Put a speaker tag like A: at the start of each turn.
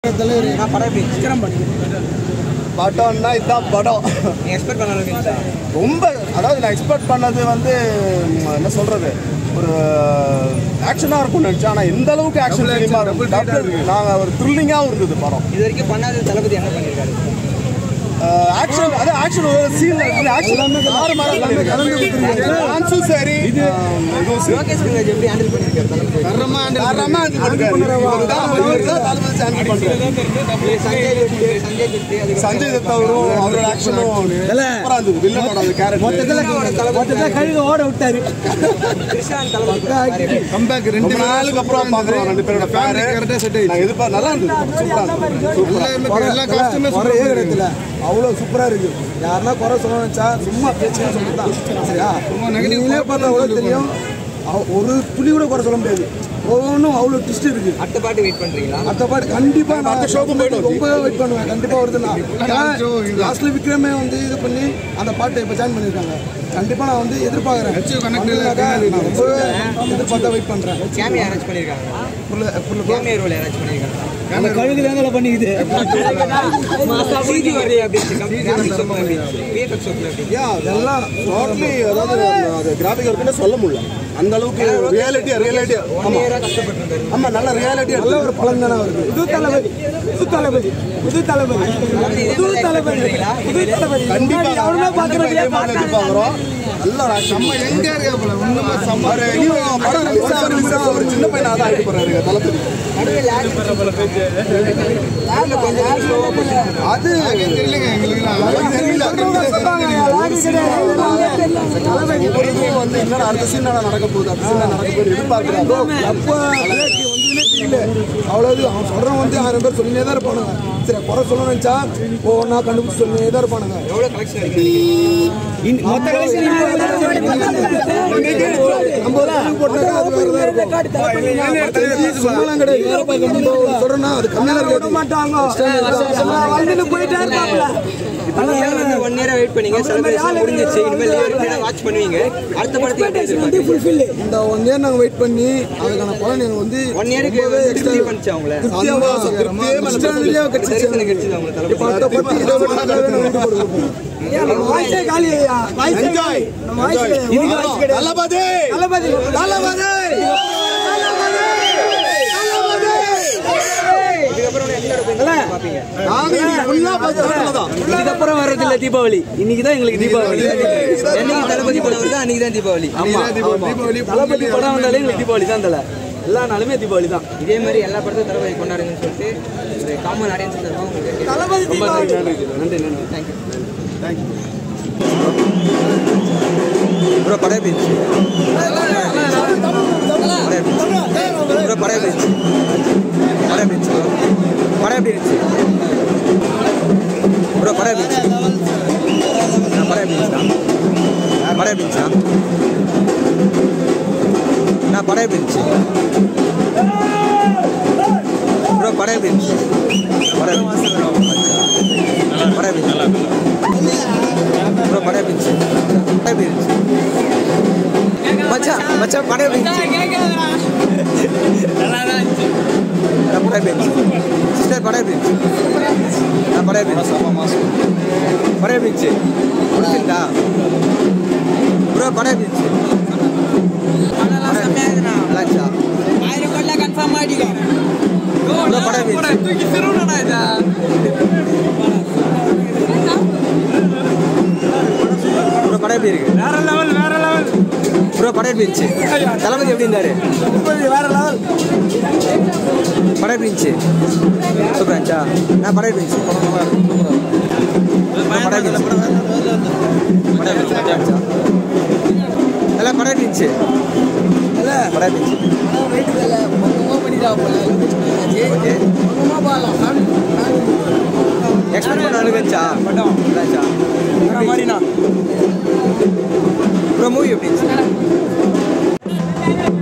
A: தலைவர்
B: நான் படம் எப்படி
A: விக்ரம் பண்ணி
C: படம்னா இதுதான் படம்
B: நீங்க எக்ஸ்பெக்ட் பண்ண அளவுக்கு இருந்துச்சா?
C: ரொம்ப அதாவது நான் எக்ஸ்பெக்ட் பண்ணது வந்து ம், என்ன சொல்றது ஒரு ஆக்ஷனாக இருக்கும்னு நினச்சேன் ஆனால் இந்த அளவுக்கு ஆக்ஷன் சினிமா நாங்கள் ஒரு த்ரில்லிங்காகவும் இருந்தது படம்
B: இது வரைக்கும் பண்ணாத தளபதி என்ன பண்ணிருக்காரு
C: ஆக்ஷன் அது ஆக்ஷன் ஒரு சீன்ல இருக்குது ஆக்ஷன் ஆறு மாதம் டான்ஸும் சரி ஆம், இதுவும் சரி
B: லோகேஷ் கங்கராஜ் எப்படி ஹேண்டில் பண்ணிருக்காரு தளபதி
C: தரமா handle பண்ணிருக்காரு. இவருதான் இவருதான் தலைமை handle பண்றாரு.
B: சஞ்சய் தத், சஞ்சய் தத், அதுக்கு
C: சஞ்சய் தத் அவரும் அவரோட ஆக்ஷனும் சூப்பரா இருந்தது வில்லனோட அந்த கேரக்டர்
A: மொத்தத்தில் கழுகு ஓட விட்டாரு
B: கிருஷ்ணான் தளபதி
D: கம்பேக் ரெண்டு
C: ரொம்ப நாளுக்கு அப்புறம் பாக்குறோம் ரெண்டு பேரோட பேரு
D: கரெக்டாக செட் ஆயிடுச்சு
C: நான் எதிர்பார்த்து நல்லா இருந்தது சூப்பரா இருந்தது சூப்பரா
D: எல்லா காஸ்ட்டுமே
A: குறையே கிடையாது அவ்வளோ சூப்பராக இருக்கு யாருன்னா குறை சொல்லணும்னு வச்சா சும்மா பேச்சுன்னு சொல்லிட்டு தான் சரியா நீங்களே பார்த்தா அவ்வளோ தெரியும் அவ- ஒரு துளி கூட குறை சொல்ல முடியாது ஒவ்வொன்றும் அவ்வளோ ட்விஸ்ட் இருக்கு
B: அடுத்த பாட்டு வெயிட் பண்றீங்களா
A: அடுத்த பாட்டு கண்டிப்பா நான்
C: அடுத்த ஷோக்கு போயிடும்.
A: ரொம்ப வெயிட் பண்ணுவேன் கண்டிப்பா வருது நான் லாஸ்ட்ல விக்ரமே வந்து இது பண்ணி அந்த பாட்டை இப்போ ஜாயின் பண்ணிருக்காங்க கண்டிப்பா நான் வந்து எதிர்பார்க்கறேன் வந்ததுனாக்கா நான் ரொம்பவே எதிர்பார்த்தா வெயிட் பண்றேன்
B: கேமியா அரேஞ்ச் பண்ணிருக்காங்க கேமியா ரோல் அரேஞ்ச் பண்ணிருக்காங்க
A: அந்த கழுகு தாங்க பண்ணிக்குது
B: சிஜி வரே அப்படி கிராஃபிக்ஸ் ஷோ அப்படி விஎஃப்எக்ஸ் ஷோ அப்படி
C: யா அதெல்லாம் டோட்டலி அதாவது அது கிராஃபிக் இருக்குன்னு சொல்ல முடியல அந்த அளவுக்கு ரியாலிட்டியா ரியாலிட்டியா
B: ஒன் இயரா கஷ்டப்பட்டிருந்தாரு
C: ஆமா நல்ல ரியாலிட்டியா
A: நல்ல ஒரு பலன் தானே வருது புது தளபதி புது தளபதி புது தளபதி புது தளபதி புது தளபதி
C: கண்டிப்பா
A: அவனுமே
C: கண்டிப்பா இதே மாதிரி எதிர்பார்க்கிறோம் நல்ல ஒரு action.
D: நம்ம எங்க இருக்கா போல ஒண்ணுமே சம்ம
C: ஒரு இன்னும் படம் release ஆகுறதுக்கு முன்னாடி ஒரு சின்ன பையனா தான் ஆயிட்டு போறாரு தளபதி
B: நடுவே லேக் லேக்ல கொஞ்சம் ஸ்லோவா போச்சு
C: அது
D: தெரியலங்க எங்களுக்குலாம்
C: அது தெரியல ஒவ்வொரு இதுவும் வந்து என்னடா அடுத்த சீன் நடக்க போகுது அடுத்த சீன் நடக்க போகுது எதிர்பார்க்கிறாரோ
A: அப்போ பிரேக் வந்துன்னே தெரியல அவ்வளவு அவன் சொல்றவன் வந்து ஆயிரம் பேர் சொல்லினே தான் இருப்பானுங்க சரி குறை சொல்லணும்னு நினைச்சா ஒவ்வொன்றா கண்டுபிடிச்சு சொல்லினே தான் இருப்பானுங்க
B: எவ்வளவு கலெக்ஷன் இருக்கு
A: மொத்த நம்ம ஒரு இது போட்டாக்கா அது வேற தான் இருக்கும். சும்மாலாம் கிடையாது. நம்ம ஒரு சொல்றோம்னா அது கம்மியா
B: ஒன் இயரா வெயிட் பண்ணீங்க செலிப்ரேஷன் முடிஞ்சிச்சு இனிமேல் ரிப்பீட்டா வாட்ச் பண்ணுவீங்க அடுத்த படத்துக்கு எதிர்பார்க்கறீங்க
A: இந்த ஒன் இயர் நாங்க வெயிட் பண்ணி அதுக்கான பலன் எனக்கு வந்து
B: ஒன் இயருக்கு திருப்தி பண்ணிச்சு அவங்கள
C: சந்தோஷம், திருப்தியே மேல
A: எக்ஸ்ட்ரா கிடைச்சிச்சு
B: தரிசனம் கிடைச்சது அவங்க தளபதி
A: இப்ப அடுத்த பத்து இருபது நாள் வீட்டு கொடுப்போம்
C: என்ஜாய் தளபதி
B: இதுக்கப்புறம் என்ன பார்ப்பீங்க
C: நாங்க இன்னைக்கு full ஆ பார்த்து தான்
E: இதுக்கப்புறம் வர்றது இல்ல தீபாவளி இன்னைக்கு தான் எங்களுக்கு தீபாவளி
B: என்னைக்கு தளபதி படம் வருதோ அன்னைக்கு தான் தீபாவளி
E: ஆமா
D: தீபாவளி
E: தளபதி படம் வந்தாலே எங்களுக்கு தீபாவளி தான் தல எல்லா நாளுமே தீபாவளி தான்
B: இதே மாதிரி எல்லா படத்தையும் தளபதி கொண்டாடுங்கன்னு சொல்லிட்டு ஒரு காமன் ஆடியன்ஸ் தருவோம் உங்களுக்கு
E: ரொம்ப நன்றி நன்றி நன்றி
B: தேங்க்யூ ப்ரோ படம் எப்படி இருந்துச்சு ப்ரோ படம் எப்படி இருந்துச்சு படம் எப்படி இருந்துச்சு படம் எப்படி இருந்துச்சு ப்ரோ படம் எப்படி இருந்துச்சு நான் படம் எப்படி இருந்துச்சா படம் எப்படி இருந்துச்சா நான் படம் எப்படி இருந்துச்சு ப்ரோ படம் எப்படி இருந்துச்சு படம் எப்படி இருந்துச்சு படம் எப்படி இருந்துச்சு ப்ரோ படம் எப்படி இருந்துச்சு படம் எப்படி இருந்துச்சு மச்சான் மச்சான் படம் எப்படி இருந்துச்சு நான் படம் எப்படி இருந்துச்சு சிஸ்டர் படம் எப்படி இருந்துச்சு நான் படம் எப்படி இருந்துச்சு படம் எப்படி இருந்துச்சு பிடிச்சிருந்தா ப்ரோ படம் எப்படி இருந்துச்சு நல்லா இருந்துச்சா ப்ரோ படம் எப்படி இருந்துச்சு ப்ரோ படம் எப்படி இருக்கு வேற லெவல் வேற லெவல் ப்ரோ படம் எப்படி இருந்துச்சு தளபதி எப்படி இருந்தாரு
A: வேற லெவல்
B: படம் எப்படி இருந்துச்சு சூப்பரா இருந்துச்சா நான் படம் எப்படி இருந்துச்சு படம் எப்படி இருந்துச்சு படம் எப்படி இருந்துச்சு நல்லா இருந்துச்சா நல்லா படம் எப்படி இருந்துச்சு படம் எப்படி இருந்துச்சு எக்ஸ்பெக்ட் பண்ண அளவுக்கு இருந்துச்சா படம் நல்லாச்சா மாதிரிண்ணா ப்ரோ மூவி எப்படி இருந்துச்சு